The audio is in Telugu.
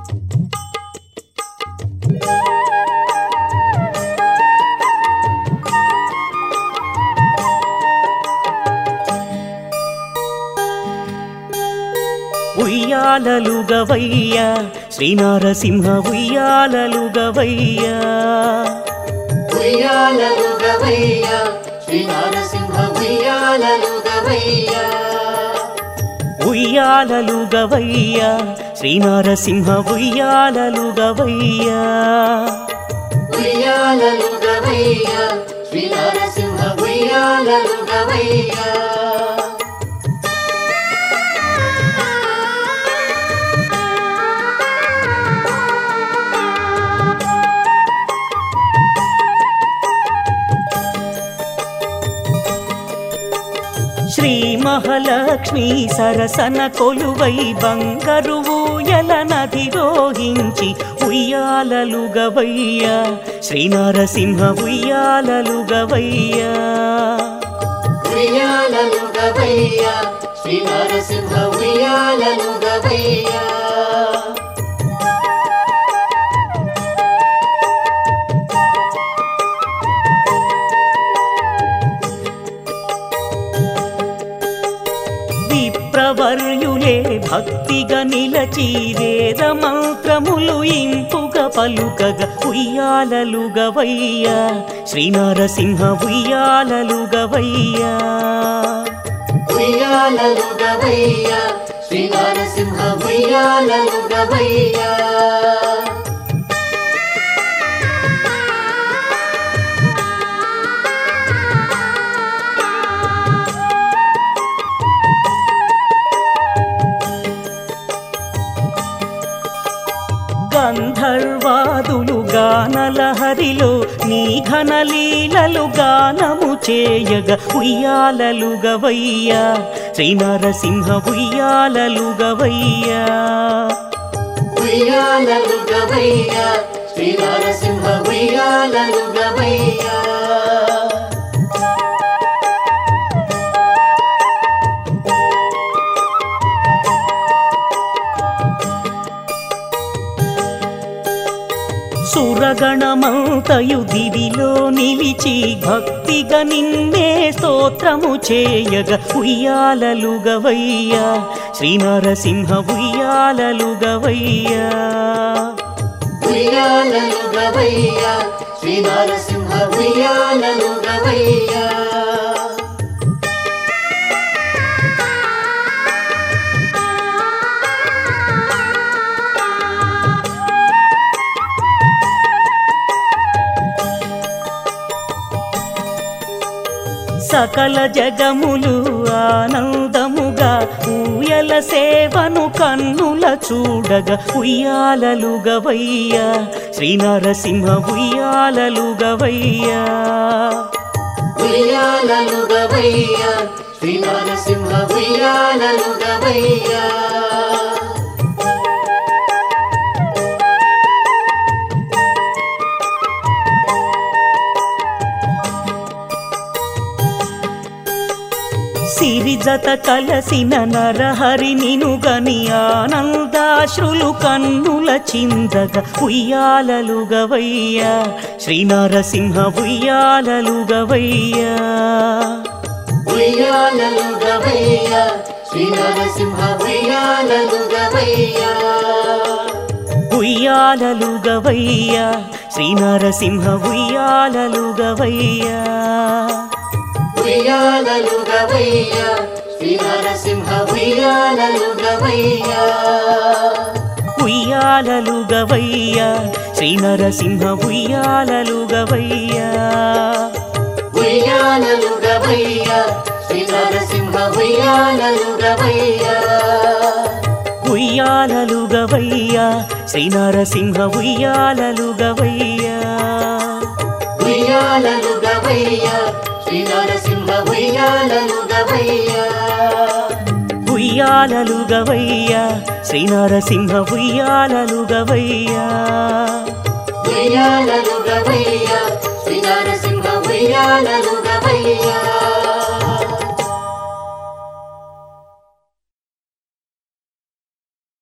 ఉయ్యాలలుగవయ్యా శ్రీనారసింహ ఉయ్యాలలుగవయ్యా ఉయ్యాలలుగవయ్యా శ్రీ నరసింహ ఉయ్యాలలుగవయ్యా ఉయ్యాలలుగవయ్యా శ్రీనారసింహ ఉయ్యాలలుగవయ్యా ఉయ్యాలలుగవయ్యా శ్రీ నరసింహ ఉయ్యాలలుగవయ్యా శ్రీ మహాలక్ష్మి సరసన కొలువై బంగారు ఊయల నది రోహించి ఉయ్యాలలుగవయ్యా శ్రీనారసింహ ఉయ్యాలలుగవయ్యా ఉయ్యాలలుగవయ్యా శ్రీ నరసింహ ఉయ్యాలలుగవయ్యా విప్రవర్యులే భక్తిగా నిలచి వేద మంత్రములు ఇంపుగా పలుకగా ఉయ్యాలలుగవయ్యా శ్రీనారసింహ ఉయ్యాలలుగవయ్యా ఉయ్యాలలుగవయ్యా శ్రీ నరసింహ ఉయ్యాలలుగవయ్యా గంధర్వాదులు గానలహరిలో నీ ఘనలీలలు గానము చేయగా ఉయ్యాలలుగవయ్యా శ్రీనారసింహ ఉయ్యాలలుగవయ్యా ఉయ్యాలలుగవయ్యా శ్రీ నరసింహ ఉయ్యాలలుగవయ్యా సురగణమంతయు దివిలో నిలిచి భక్తిగా నిన్నే స్తోత్రము చేయగా ఉయ్యాలలుగవయ్యా శ్రీనారసింహ ఉయ్యాలలుగవయ్యా ఉయ్యాలలుగవయ్యా శ్రీ నరసింహ ఉయ్యాలలుగవయ్యా సకల జగములు ఆనందముగా ఊయల సేవను కన్నుల చూడగా ఉయ్యాలలుగవయ్యా శ్రీనారసింహ ఉయ్యాలలుగవయ్యా ఉయ్యాలలుగవయ్యా శ్రీ నరసింహ ఉయ్యాలలుగవయ్యా సిరిజత కలసిన నరహరి నినుగని ఆనందాశ్రులు కన్నుల చిందగా ఉయ్యాలలుగవయ్యా శ్రీనారసింహ ఉయ్యాలలుగవయ్యా ఉయ్యాలలుగవయ్యా శ్రీ నరసింహ ఉయ్యాలలుగవయ్యా ఉయ్యాలలుగవయ్యా శ్రీనారసింహ ఉయ్యాలలుగవయ్యా ఉయ్యాలలుగవయ్యా శ్రీ నరసింహ ఉయ్యాలలుగవయ్యా ఉయ్యాలలుగవయ్యా శ్రీనరసింహ ఉయ్యాలలుగవయ్యా ఉయ్యాలలుగవయ్యా శ్రీ నరసింహ ఉయ్యాలలుగవయ్యా ఉయ్యాలలుగవయ్యా శ్రీనరసింహ ఉయ్యాలలుగవయ్యా ఉయ్యాలలుగవయ్యా శ్రీ నరసింహ ఉయ్యాలలుగవయ్యా ఉయ్యాలలుగవయ్యా శ్రీనరసింహ ఉయ్యాలలుగవయ్యా ఉయ్యాలలుగవయ్యా శ్రీ నరసింహ ఉయ్యాలలుగవయ్యా